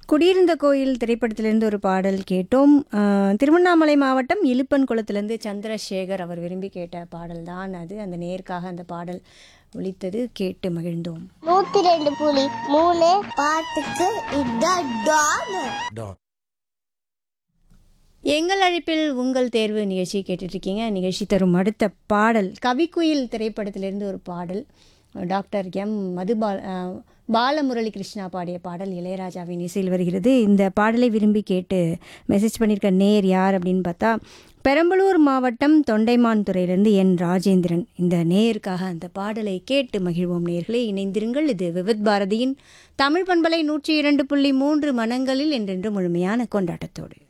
குடியிருந்த கோயில் திரைப்படத்திலிருந்து ஒரு பாடல் கேட்டோம் அஹ், திருவண்ணாமலை மாவட்டம் இலுப்பன் குளத்திலிருந்து சந்திரசேகர் அவர் விரும்பி கேட்ட பாடல் தான் அது அந்த நேருக்காக அந்த பாடல் ஒலித்தது கேட்டு மகிழ்ந்தோம் நூத்தி ரெண்டு புலி மூணு பாட்டுக்கு இதான் டான் டான் எங்கள் அழைப்பில் உங்கள் தேர்வு நிகழ்ச்சி கேட்டுட்டு இருக்கீங்க நிகழ்ச்சி தரும் அடுத்த பாடல் கவிக்குயில் திரைப்படத்திலிருந்து ஒரு பாடல் டாக்டர் எம் மதுபால் அஹ், பாலமுரளி கிருஷ்ணா பாடிய பாடல் இளையராஜாவின் இசையில் வருகிறது இந்த பாடலை விரும்பி கேட்டு மெசேஜ் பண்ணியிருக்க நேர் யார் அப்படின்னு பார்த்தா பெரம்பலூர் மாவட்டம் தொண்டைமான் துறையிலிருந்து என் ராஜேந்திரன் இந்த நேருக்காக அந்த பாடலை கேட்டு மகிழ்வோம் நேர்களே இணைந்திருங்கள் இது விவித் பாரதியின் தமிழ் பண்பலை நூற்றி இரண்டு புள்ளி மூன்று மனங்களில் என்றென்று முழுமையான கொண்டாட்டத்தோடு